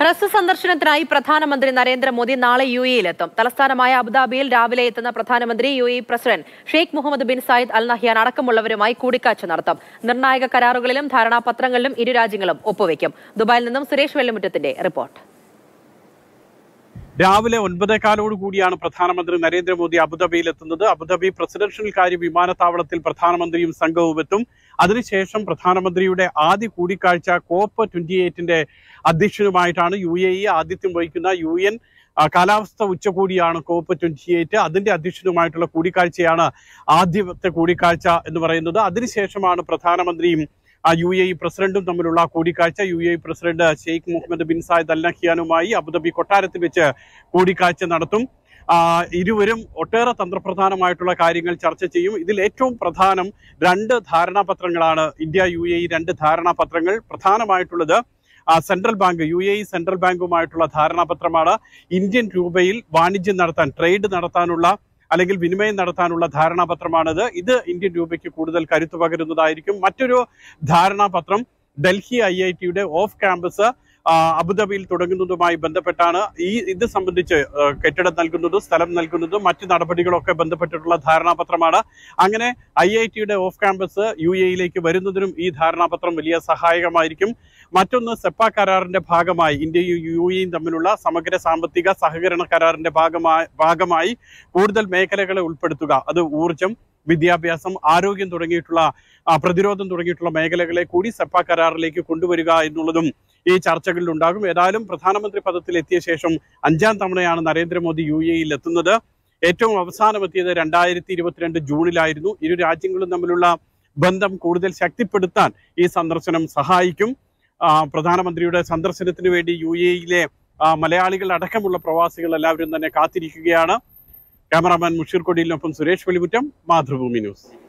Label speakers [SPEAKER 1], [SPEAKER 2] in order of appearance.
[SPEAKER 1] ഹ്രസ്വ സന്ദർശനത്തിനായി പ്രധാനമന്ത്രി നരേന്ദ്രമോദി നാളെ യു എയിലെത്തും തലസ്ഥാനമായ അബുദാബിയിൽ രാവിലെ എത്തുന്ന പ്രധാനമന്ത്രി U A president Sheikh Mohammed bin Zayed Al Nahyan അടക്കമുള്ളവരുമായി കൂടിക്കാഴ്ച നടത്തും നിർണായക കരാറുകളിലും ധാരണാപത്രങ്ങളിലും ഇരു രാജ്യങ്ങളും ഒപ്പുവെക്കും ദുബായിൽ നിന്നും സുരേഷ് വെള്ളിമുറ്റത്തിന്റെ റിപ്പോർട്ട്
[SPEAKER 2] രാവിലെ ഒൻപതേകാലോട് കൂടിയാണ് പ്രധാനമന്ത്രി നരേന്ദ്രമോദി അബുദാബിയിൽ എത്തുന്നത് അബുദാബി പ്രസിഡൻഷ്യൽ കാര്യ വിമാനത്താവളത്തിൽ പ്രധാനമന്ത്രിയും സംഘവും എത്തും അതിനുശേഷം പ്രധാനമന്ത്രിയുടെ ആദ്യ കൂടിക്കാഴ്ച കോപ്പ് ട്വന്റി എയ്റ്റിന്റെ അധ്യക്ഷനുമായിട്ടാണ് യു എ ഇ ആതിഥ്യം വഹിക്കുന്ന യു എൻ കാലാവസ്ഥ ഉച്ചകോടിയാണ് കോപ്പ് ട്വന്റി എയ്റ്റ് അതിന്റെ അധ്യക്ഷനുമായിട്ടുള്ള കൂടിക്കാഴ്ചയാണ് ആദ്യത്തെ കൂടിക്കാഴ്ച എന്ന് പറയുന്നത് അതിനുശേഷമാണ് പ്രധാനമന്ത്രിയും ആ യു എ ഇ പ്രസിഡന്റും തമ്മിലുള്ള കൂടിക്കാഴ്ച U A E president Sheikh Mohammed bin Zayed Al നഹ്യാനുമായി അബുദാബി കൊട്ടാരത്തിൽ വെച്ച് കൂടിക്കാഴ്ച നടത്തും ആ, ഇരുവരും ഒട്ടേറെ തന്ത്രപ്രധാനമായിട്ടുള്ള കാര്യങ്ങൾ ചർച്ച ചെയ്യും ഇതിൽ ഏറ്റവും പ്രധാനം രണ്ട് ധാരണാപത്രങ്ങളാണ് ഇന്ത്യ യു എ ഇ രണ്ട് ധാരണാപത്രങ്ങൾ പ്രധാനമായിട്ടുള്ളത് ആ, central bank U A E central ബാങ്കുമായിട്ടുള്ള ധാരണാപത്രമാണ് ഇന്ത്യൻ രൂപയിൽ വാണിജ്യം നടത്താൻ ട്രേഡ് നടത്താനുള്ള അല്ലെങ്കിൽ വിനിമയം നടത്താനുള്ള ധാരണാപത്രമാണിത് ഇത് ഇന്ത്യൻ രൂപയ്ക്ക് കൂടുതൽ കരുത്തു പകരുന്നതായിരിക്കും മറ്റൊരു ധാരണാപത്രം ഡൽഹി ഐ ഐ ടിയുടെ ഓഫ് ക്യാമ്പസ് ആ, അബുദാബിയിൽ തുടങ്ങുന്നതുമായി ബന്ധപ്പെട്ടാണ് ഈ ഇത് സംബന്ധിച്ച് ആ, കെട്ടിടം നൽകുന്നതും സ്ഥലം നൽകുന്നതും മറ്റ് നടപടികളൊക്കെ ബന്ധപ്പെട്ടിട്ടുള്ള ധാരണാപത്രമാണ് അങ്ങനെ ഐ ഐ ടിയുടെ ഓഫ് ക്യാമ്പസ് യു എയിലേക്ക് വരുന്നതിനും ഈ ധാരണാപത്രം വലിയ സഹായകമായിരിക്കും മറ്റൊന്ന് സെപ്പ കരാറിന്റെ ഭാഗമായി ഇന്ത്യയും യു എയും തമ്മിലുള്ള സമഗ്ര സാമ്പത്തിക സഹകരണ കരാറിന്റെ ഭാഗമായി ഭാഗമായി കൂടുതൽ മേഖലകളെ ഉൾപ്പെടുത്തുക അത് ഊർജം വിദ്യാഭ്യാസം ആരോഗ്യം തുടങ്ങിയിട്ടുള്ള ആ, പ്രതിരോധം തുടങ്ങിയിട്ടുള്ള മേഖലകളെ കൂടി സെപ്പ കരാറിലേക്ക് കൊണ്ടുവരിക എന്നുള്ളതും ഈ ചർച്ചകളിൽ ഉണ്ടാകും ഏതായാലും പ്രധാനമന്ത്രി പദത്തിൽ എത്തിയ ശേഷം അഞ്ചാം തവണയാണ് നരേന്ദ്രമോദി യു എയിൽ എത്തുന്നത് ഏറ്റവും അവസാനം എത്തിയത് രണ്ടായിരത്തി ഇരുപത്തിരണ്ട് ജൂണിലായിരുന്നു ഇരു രാജ്യങ്ങളും തമ്മിലുള്ള ബന്ധം കൂടുതൽ ശക്തിപ്പെടുത്താൻ ഈ സന്ദർശനം സഹായിക്കും ആ, പ്രധാനമന്ത്രിയുടെ സന്ദർശനത്തിന് വേണ്ടി യു എയിലെ മലയാളികൾ അടക്കമുള്ള പ്രവാസികൾ എല്ലാവരും തന്നെ കാത്തിരിക്കുകയാണ് ക്യാമറാമാൻ മുഷീർ കൊടിയിലിനൊപ്പം സുരേഷ് വെളിമുറ്റം മാതൃഭൂമി ന്യൂസ്